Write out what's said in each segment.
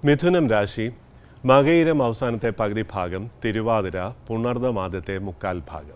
മിഥുനം രാശി മകയിരം അവസാനത്തെ പകുതി ഭാഗം തിരുവാതിര പുണർദം ആദ്യത്തെ മുക്കാൽ ഭാഗം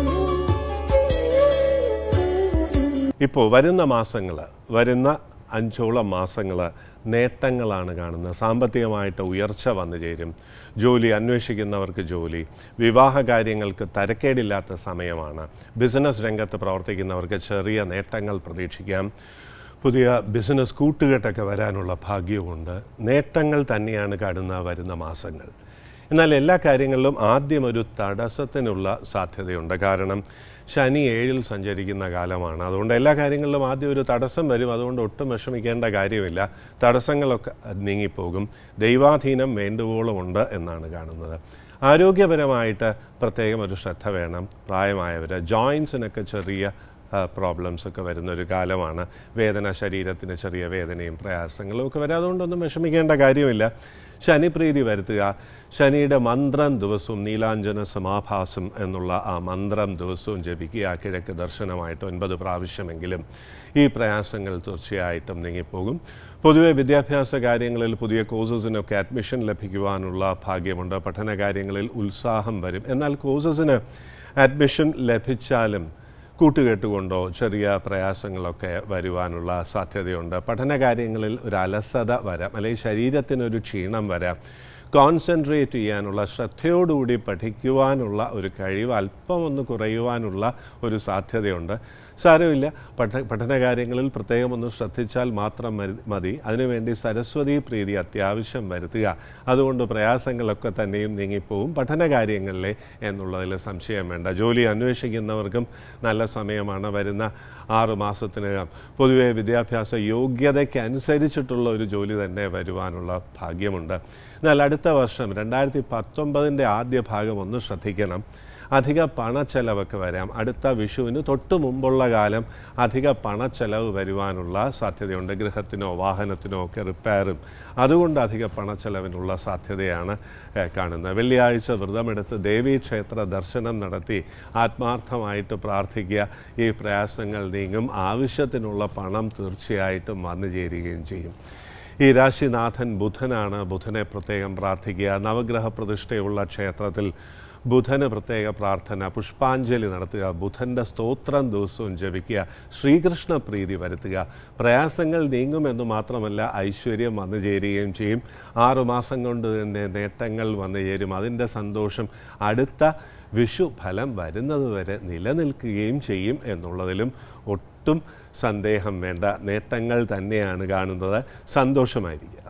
ഇപ്പോൾ വരുന്ന മാസങ്ങൾ വരുന്ന അഞ്ചോളം മാസങ്ങൾ നേട്ടങ്ങളാണ് കാണുന്നത് സാമ്പത്തികമായിട്ട് ഉയർച്ച വന്നു ചേരും ജോലി അന്വേഷിക്കുന്നവർക്ക് ജോലി വിവാഹ കാര്യങ്ങൾക്ക് തരക്കേടില്ലാത്ത സമയമാണ് ബിസിനസ് രംഗത്ത് പ്രവർത്തിക്കുന്നവർക്ക് ചെറിയ നേട്ടങ്ങൾ പ്രതീക്ഷിക്കാം പുതിയ ബിസിനസ് കൂട്ടുകെട്ടൊക്കെ വരാനുള്ള ഭാഗ്യവുമുണ്ട് നേട്ടങ്ങൾ തന്നെയാണ് കാണുന്ന വരുന്ന മാസങ്ങൾ എന്നാൽ എല്ലാ കാര്യങ്ങളിലും ആദ്യം ഒരു തടസ്സത്തിനുള്ള സാധ്യതയുണ്ട് കാരണം ശനി ഏഴിൽ സഞ്ചരിക്കുന്ന കാലമാണ് അതുകൊണ്ട് എല്ലാ കാര്യങ്ങളിലും ആദ്യം ഒരു തടസ്സം വരും അതുകൊണ്ട് ഒട്ടും വിഷമിക്കേണ്ട കാര്യമില്ല തടസ്സങ്ങളൊക്കെ നീങ്ങിപ്പോകും ദൈവാധീനം വേണ്ടുവോളമുണ്ട് എന്നാണ് കാണുന്നത് ആരോഗ്യപരമായിട്ട് പ്രത്യേകം ഒരു ശ്രദ്ധ വേണം പ്രായമായവർ ജോയിൻസിനൊക്കെ ചെറിയ പ്രോബ്ലംസ് ഒക്കെ വരുന്ന ഒരു കാലമാണ് വേദന ശരീരത്തിന് ചെറിയ വേദനയും പ്രയാസങ്ങളും ഒക്കെ വരും അതുകൊണ്ടൊന്നും വിഷമിക്കേണ്ട കാര്യമില്ല ശനിപ്രീതി വരുത്തുക ശനിയുടെ മന്ത്രം ദിവസവും നീലാഞ്ജന സമാഭാസം എന്നുള്ള ആ മന്ത്രം ദിവസവും ജപിക്കുക കിഴക്ക് ദർശനമായിട്ട് ഒൻപത് പ്രാവശ്യമെങ്കിലും ഈ പ്രയാസങ്ങൾ തീർച്ചയായിട്ടും നീങ്ങിപ്പോകും പൊതുവെ വിദ്യാഭ്യാസ കാര്യങ്ങളിൽ പുതിയ കോഴ്സസിനൊക്കെ അഡ്മിഷൻ ലഭിക്കുവാനുള്ള ഭാഗ്യമുണ്ട് പഠന കാര്യങ്ങളിൽ ഉത്സാഹം വരും എന്നാൽ കോഴ്സസിന് അഡ്മിഷൻ ലഭിച്ചാലും കൂട്ടുകെട്ടുകൊണ്ടോ ചെറിയ പ്രയാസങ്ങളൊക്കെ വരുവാനുള്ള സാധ്യതയുണ്ട് പഠന കാര്യങ്ങളിൽ ഒരു അലസത വരാം അല്ലെങ്കിൽ ശരീരത്തിനൊരു ക്ഷീണം വരാം കോൺസെൻട്രേറ്റ് ചെയ്യാനുള്ള ശ്രദ്ധയോടുകൂടി പഠിക്കുവാനുള്ള ഒരു കഴിവ് അല്പം ഒന്ന് കുറയുവാനുള്ള ഒരു സാധ്യതയുണ്ട് സാരമില്ല പഠ പഠന കാര്യങ്ങളിൽ പ്രത്യേകം ഒന്ന് ശ്രദ്ധിച്ചാൽ മാത്രം മതി- മതി അതിനുവേണ്ടി സരസ്വതി പ്രീതി അത്യാവശ്യം വരുത്തുക അതുകൊണ്ട് പ്രയാസങ്ങളൊക്കെ തന്നെയും നീങ്ങിപ്പോവും പഠന കാര്യങ്ങളിലെ എന്നുള്ളതിൽ സംശയം വേണ്ട ജോലി അന്വേഷിക്കുന്നവർക്കും നല്ല സമയമാണ് വരുന്ന ആറ് മാസത്തിനകം പൊതുവെ വിദ്യാഭ്യാസ യോഗ്യതയ്ക്ക് അനുസരിച്ചിട്ടുള്ള ഒരു ജോലി തന്നെ വരുവാനുള്ള ഭാഗ്യമുണ്ട് എന്നാൽ അടുത്ത വർഷം രണ്ടായിരത്തി പത്തൊമ്പതിൻ്റെ ആദ്യ ഭാഗം ഒന്ന് ശ്രദ്ധിക്കണം അധിക പണച്ചെലവൊക്കെ വരാം അടുത്ത വിഷുവിന് തൊട്ട് മുമ്പുള്ള കാലം അധിക പണച്ചെലവ് വരുവാനുള്ള സാധ്യതയുണ്ട് ഗൃഹത്തിനോ വാഹനത്തിനോ ഒക്കെ റിപ്പയറും അതുകൊണ്ട് അധിക പണച്ചെലവിനുള്ള സാധ്യതയാണ് ഏഹ്, കാണുന്നത് വെള്ളിയാഴ്ച വ്രതമെടുത്ത് ദേവീക്ഷേത്ര ദർശനം നടത്തി ആത്മാർത്ഥമായിട്ട് പ്രാർത്ഥിക്കുക ഈ പ്രയാസങ്ങൾ നീങ്ങും ആവശ്യത്തിനുള്ള പണം തീർച്ചയായിട്ടും വന്നു ചേരുകയും ചെയ്യും ഈ രാശിനാഥൻ ബുധനാണ് ബുധനെ പ്രത്യേകം പ്രാർത്ഥിക്കുക നവഗ്രഹ പ്രതിഷ്ഠയുള്ള ക്ഷേത്രത്തിൽ ബുധന് പ്രത്യേക പ്രാർത്ഥന പുഷ്പാഞ്ജലി നടത്തുക ബുധൻ്റെ സ്തോത്രം ദിവസവും ജപിക്കുക ശ്രീകൃഷ്ണ പ്രീതി വരുത്തുക പ്രയാസങ്ങൾ നീങ്ങുമെന്ന് മാത്രമല്ല ഐശ്വര്യം വന്നു ചേരുകയും ചെയ്യും ആറുമാസം കൊണ്ട് തന്നെ നേട്ടങ്ങൾ വന്നു ചേരും അതിൻ്റെ സന്തോഷം അടുത്ത വിഷു ഫലം വരുന്നതുവരെ നിലനിൽക്കുകയും ചെയ്യും എന്നുള്ളതിലും ഒട്ടും സന്ദേഹം വേണ്ട നേട്ടങ്ങൾ തന്നെയാണ് കാണുന്നത് സന്തോഷമായിരിക്കുക